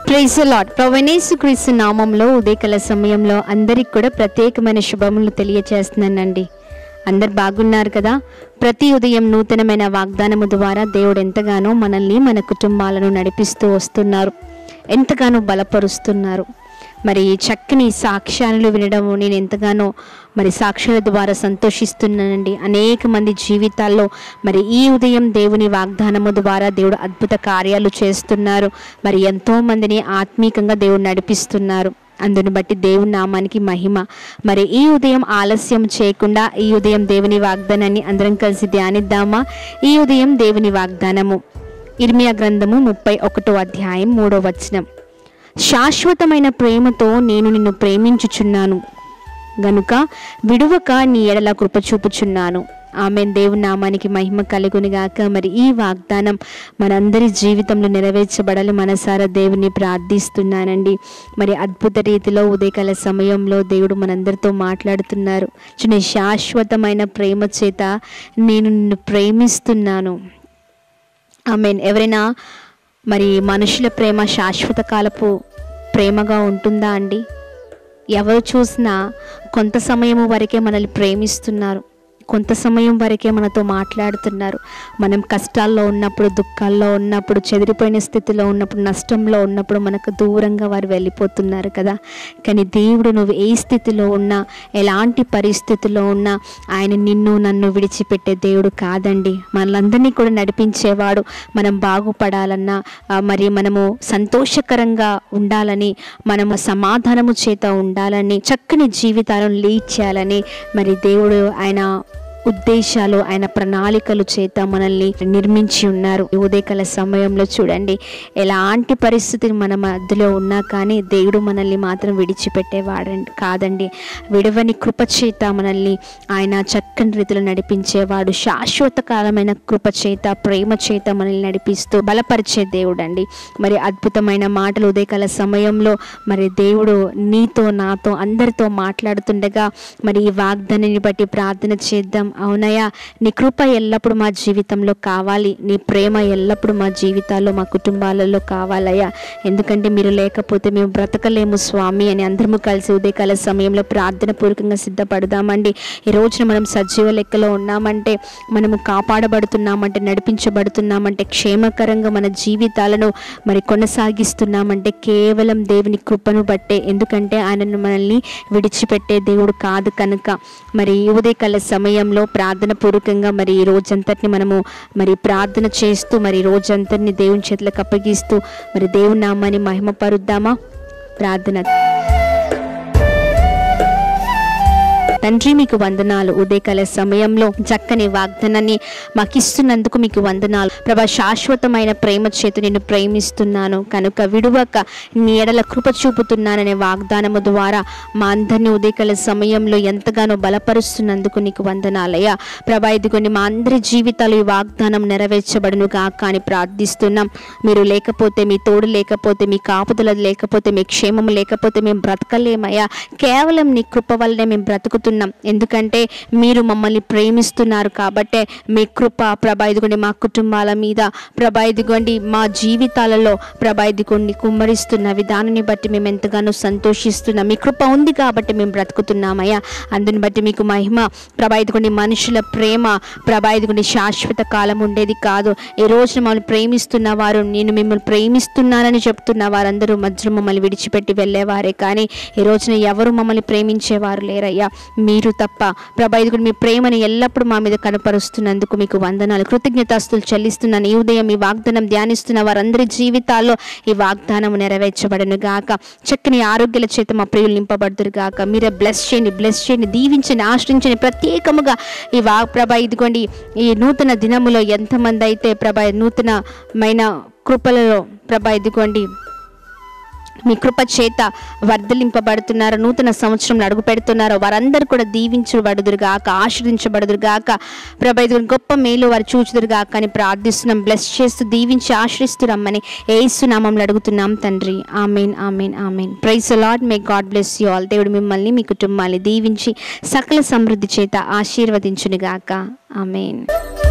praise lord ప్రవణేశు క్రీస్తు నామంలో ఉదయకాల సమయంలో అందరికి కూడా ప్రత్యేకమైన శుభములు తెలియచేస్తున్నానండి అందరు బాగున్నారు కదా ప్రతి ఉదయం నూతనమైన వాగ్దానము ద్వారా దేవుడు ఎంతగానో మనల్ని మన కుటుంబాలను నడిపిస్తూ వస్తున్నారు ఎంతగానో బలపరుస్తున్నారు మరి ఈ చక్కని సాక్ష్యాలు వినడం నేను ఎంతగానో మరి సాక్షుల ద్వారా సంతోషిస్తున్నానండి అనేక మంది జీవితాల్లో మరి ఈ ఉదయం దేవుని వాగ్దానము ద్వారా దేవుడు అద్భుత కార్యాలు చేస్తున్నారు మరి ఎంతో మందిని ఆత్మీకంగా దేవుడు నడిపిస్తున్నారు అందుని బట్టి దేవుని నామానికి మహిమ మరి ఈ ఉదయం ఆలస్యం చేయకుండా ఈ ఉదయం దేవుని వాగ్దానాన్ని అందరం కలిసి ధ్యానిద్దామా ఈ ఉదయం దేవుని వాగ్దానము ఇర్మియా గ్రంథము ముప్పై ఒకటో అధ్యాయం మూడో వచనం శాశ్వతమైన ప్రేమతో నేను నిన్ను ప్రేమించుచున్నాను గనుక విడువక నీ ఎడల కృప చూపుచున్నాను ఆమె దేవుని నామానికి మహిమ కలుగుని గాక మరి ఈ వాగ్దానం మనందరి జీవితంలో నెరవేర్చబడాలి మనసారా దేవుని ప్రార్థిస్తున్నానండి మరి అద్భుత రీతిలో ఉదయకాల సమయంలో దేవుడు మనందరితో మాట్లాడుతున్నారు చిన్న శాశ్వతమైన ప్రేమ చేత నేను నిన్ను ప్రేమిస్తున్నాను ఆమెన్ ఎవరైనా మరి మనుషుల ప్రేమ శాశ్వత కాలపు ప్రేమగా ఉంటుందా అండి ఎవరు చూసినా కొంత సమయం వరకే మనల్ని ప్రేమిస్తున్నారు కొంత సమయం వరకే మనతో మాట్లాడుతున్నారు మనం కష్టాల్లో ఉన్నప్పుడు దుఃఖాల్లో ఉన్నప్పుడు చెదిరిపోయిన స్థితిలో ఉన్నప్పుడు నష్టంలో ఉన్నప్పుడు మనకు దూరంగా వారు వెళ్ళిపోతున్నారు కదా కానీ దేవుడు నువ్వు ఏ స్థితిలో ఉన్నా ఎలాంటి పరిస్థితిలో ఉన్నా ఆయన నిన్ను నన్ను విడిచిపెట్టే దేవుడు కాదండి మనలందరినీ కూడా నడిపించేవాడు మనం బాగుపడాలన్నా ఆ, మరి మనము సంతోషకరంగా ఉండాలని మనము సమాధానము చేత ఉండాలని చక్కని జీవితాలను లీడ్ చేయాలని మరి దేవుడు ఆయన ఉద్దేశాలు ఆయన ప్రణాళికలు చేత మనల్ని నిర్మించి ఉన్నారు ఈ ఉదయకాల సమయంలో చూడండి ఎలాంటి పరిస్థితి మన మధ్యలో ఉన్నా కానీ దేవుడు మనల్ని మాత్రం విడిచిపెట్టేవాడండి కాదండి విడవని కృప చేత మనల్ని ఆయన చక్కని రీతిలో నడిపించేవాడు శాశ్వత కాలమైన కృప చేత ప్రేమ చేత మనల్ని నడిపిస్తూ బలపరిచే దేవుడు అండి మరి అద్భుతమైన మాటలు ఉదయకాల సమయంలో మరి దేవుడు నీతో నాతో అందరితో మాట్లాడుతుండగా మరి ఈ వాగ్దానాన్ని బట్టి ప్రార్థన చేద్దాం అవునయ్యా నీ కృప ఎల్లప్పుడూ మా జీవితంలో కావాలి నీ ప్రేమ ఎల్లప్పుడూ మా జీవితాల్లో మా కుటుంబాలలో కావాలయ్యా ఎందుకంటే మీరు లేకపోతే మేము బ్రతకలేము స్వామి అని అందరము కలిసి ఉదయకాల సమయంలో ప్రార్థన పూర్వకంగా సిద్ధపడదామండి ఈ రోజున మనం సజీవ లెక్కలో ఉన్నామంటే మనము కాపాడబడుతున్నామంటే నడిపించబడుతున్నామంటే క్షేమకరంగా మన జీవితాలను మరి కొనసాగిస్తున్నామంటే కేవలం దేవుని కృపను బట్టే ఎందుకంటే ఆయనను మనల్ని విడిచిపెట్టే దేవుడు కాదు కనుక మరి ఈ ఉదయకాల సమయంలో ప్రార్థన పూర్వకంగా మరి ఈ రోజంతటిని మనము మరి ప్రార్థన చేస్తూ మరి ఈ రోజంతటిని దేవుని చేతులకు అప్పగిస్తూ మరి దేవుని నామాన్ని మహిమపరుద్దామా ప్రార్థన తండ్రి మీకు వందనాలు ఉదయకాల సమయంలో చక్కని వాగ్దానాన్ని మాకు ఇస్తున్నందుకు మీకు వందనాలు ప్రభా శాశ్వతమైన ప్రేమ చేత నిన్ను ప్రేమిస్తున్నాను కనుక విడువక నీ ఎడల కృప చూపుతున్నాననే వాగ్దానము ద్వారా మా అందరినీ ఉదయకాల సమయంలో ఎంతగానో బలపరుస్తున్నందుకు నీకు వందనాలయ్యా ప్రభా ఇదిగోని మా అందరి జీవితాలు ఈ వాగ్దానం నెరవేర్చబడును గాక అని ప్రార్థిస్తున్నాం మీరు లేకపోతే మీ తోడు లేకపోతే మీ కాపుదల లేకపోతే మీ క్షేమం లేకపోతే మేము బ్రతకలేమయ్యా కేవలం నీ కృప వల్లనే మేము బ్రతుకుతున్నాం ఎందుకంటే మీరు మమ్మల్ని ప్రేమిస్తున్నారు కాబట్టే మీ కృప ప్రభా ఇదిగోండి మా కుటుంబాల మీద ప్రభా ఇదిగోండి మా జీవితాలలో ప్రభా ఇదిగోండి కుమ్మరిస్తున్న విధానాన్ని బట్టి మేము ఎంతగానో సంతోషిస్తున్నాం మీ కృప ఉంది కాబట్టి మేము బ్రతుకుతున్నామయ్యా అందుని బట్టి మీకు మహిమ ప్రభా ఇదిగోండి మనుషుల ప్రేమ ప్రభా ఇదిగోండి శాశ్వత కాలం ఉండేది కాదు ఈ రోజు మమ్మల్ని ప్రేమిస్తున్న వారు నేను మిమ్మల్ని ప్రేమిస్తున్నానని చెప్తున్న వారందరూ మధ్యలో మమ్మల్ని విడిచిపెట్టి వెళ్ళేవారే కానీ ఈ రోజున ఎవరు మమ్మల్ని ప్రేమించేవారు లేరయ్యా మీరు తప్ప ప్రభా ఇదిగోండి మీ ప్రేమని ఎల్లప్పుడూ మా మీద కనపరుస్తున్నందుకు మీకు వందనాలు కృతజ్ఞతాస్తులు చెల్లిస్తున్నాను ఈ ఉదయం ఈ వాగ్దానం ధ్యానిస్తున్న వారందరి జీవితాల్లో ఈ వాగ్దానం నెరవేర్చబడను గాక చక్కని ఆరోగ్యాల చేత మా ప్రియులు నింపబడుతురు గాక మీరే బ్లెస్ చేయండి బ్లెస్ చేయండి దీవించండి ఆశ్రయించండి ప్రత్యేకముగా ఈ వా ప్రభా ఇదిగోండి ఈ నూతన దినములో ఎంతమంది అయితే ప్రభా నూతనమైన కృపలలో ప్రభా ఇదిగోండి మీ కృప చేత వర్ధలింపబడుతున్నారు నూతన సంవత్సరం అడుగు పెడుతున్నారు వారందరూ కూడా దీవించబడుదురుగాక ఆశ్రయించబడుదురుగాక ప్రభా ఇది గొప్ప మేలు వారు చూచుదురుగాక అని ప్రార్థిస్తున్నాం బ్లెస్ చేస్తూ దీవించి ఆశ్రయిస్తురమ్మని ఏసునామంలో అడుగుతున్నాం తండ్రి amen amen amen praise Lord may God bless you all దేవుడు మిమ్మల్ని మీ కుటుంబాన్ని దీవించి సకల సమృద్ధి చేత ఆశీర్వదించునుగాక ఆమెన్